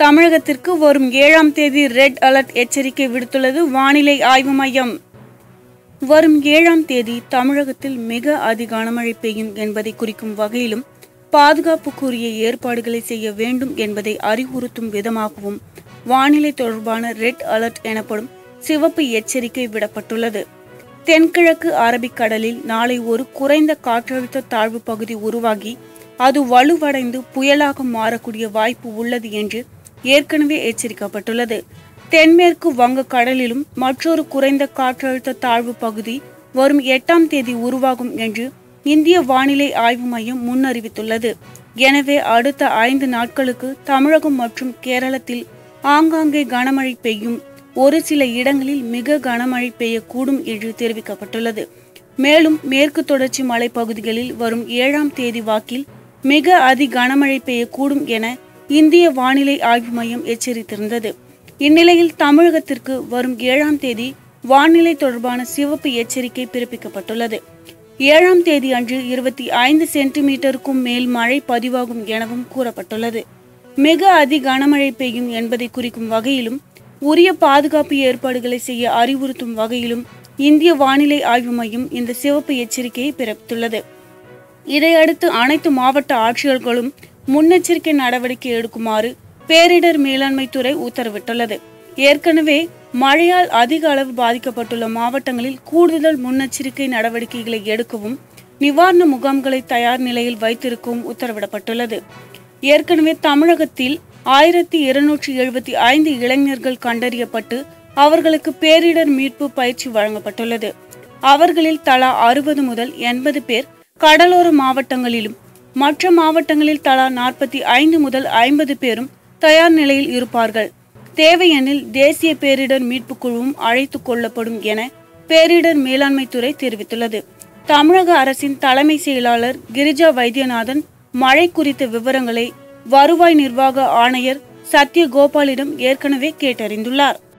தமிழகத்திற்கு வரும் ஏழாம் தேதி ரெட் அலர்ட் எச்சரிக்கை விடுத்துள்ளது வானிலை ஆய்வு மையம் வரும் ஏழாம் தேதி தமிழகத்தில் மிக அதி கனமழை பெய்யும் என்பதை குறிக்கும் வகையிலும் பாதுகாப்புக்குரிய ஏற்பாடுகளை செய்ய வேண்டும் என்பதை அறிவுறுத்தும் விதமாகவும் வானிலை தொடர்பான ரெட் அலர்ட் எனப்படும் சிவப்பு எச்சரிக்கை விடப்பட்டுள்ளது தென்கிழக்கு அரபிக்கடலில் நாளை ஒரு குறைந்த காற்றழுத்த தாழ்வு பகுதி உருவாகி அது வலுவடைந்து புயலாக மாறக்கூடிய வாய்ப்பு உள்ளது என்று ஏற்கனவே எச்சரிக்கப்பட்டுள்ளது தென்மேற்கு வங்க கடலிலும் மற்றொரு குறைந்த காற்றழுத்த தாழ்வு பகுதி வரும் எட்டாம் தேதி உருவாகும் என்று இந்திய வானிலை ஆய்வு மையம் முன்னறிவித்துள்ளது எனவே அடுத்த ஐந்து நாட்களுக்கு தமிழகம் மற்றும் கேரளத்தில் ஆங்காங்கே கனமழை பெய்யும் ஒரு சில இடங்களில் மிக கனமழை பெய்யக்கூடும் என்று தெரிவிக்கப்பட்டுள்ளது மேலும் மேற்கு தொடர்ச்சி மலைப்பகுதிகளில் வரும் ஏழாம் தேதி வாக்கில் மிக அதி கனமழை பெய்யக்கூடும் என இந்திய வானிலை ஆய்வு மையம் எச்சரித்திருந்தது இந்நிலையில் தமிழகத்திற்கு வரும் ஏழாம் தேதி வானிலை தொடர்பான சிவப்பு எச்சரிக்கை பிறப்பிக்கப்பட்டுள்ளது ஏழாம் தேதி அன்று இருபத்தி ஐந்து சென்டிமீட்டருக்கும் மேல் மழை பதிவாகும் எனவும் கூறப்பட்டுள்ளது மிக அதி கனமழை பெய்யும் என்பதை குறிக்கும் வகையிலும் உரிய பாதுகாப்பு ஏற்பாடுகளை செய்ய அறிவுறுத்தும் வகையிலும் இந்திய வானிலை ஆய்வு மையம் இந்த சிவப்பு எச்சரிக்கையை பிறப்பித்துள்ளது இதையடுத்து அனைத்து மாவட்ட ஆட்சியர்களும் முன்னெச்சரிக்கை நடவடிக்கை எடுக்குமாறு பேரிடர் மேலாண்மை துறை உத்தரவிட்டுள்ளது ஏற்கனவே மழையால் அதிக அளவு பாதிக்கப்பட்டுள்ள மாவட்டங்களில் கூடுதல் முன்னெச்சரிக்கை நடவடிக்கைகளை எடுக்கவும் நிவாரண முகாம்களை தயார் நிலையில் வைத்திருக்கவும் உத்தரவிடப்பட்டுள்ளது ஏற்கனவே தமிழகத்தில் ஆயிரத்தி இருநூற்றி எழுபத்தி ஐந்து இளைஞர்கள் கண்டறியப்பட்டு அவர்களுக்கு பேரிடர் மீட்பு பயிற்சி வழங்கப்பட்டுள்ளது அவர்களில் தலா அறுபது முதல் எண்பது பேர் கடலோர மாவட்டங்களிலும் மற்ற மாவட்டங்களில் தலா நாற்பத்தி ஐந்து முதல் ஐம்பது பேரும் தயார் நிலையில் இருப்பார்கள் தேவையெனில் தேசிய பேரிடர் மீட்புக் குழுவும் அழைத்துக் கொள்ளப்படும் என பேரிடர் மேலாண்மை துறை தெரிவித்துள்ளது தமிழக அரசின் தலைமை செயலாளர் கிரிஜா வைத்தியநாதன் மழை குறித்த விவரங்களை வருவாய் நிர்வாக ஆணையர் சத்ய கோபாலிடம் ஏற்கனவே கேட்டறிந்துள்ளார்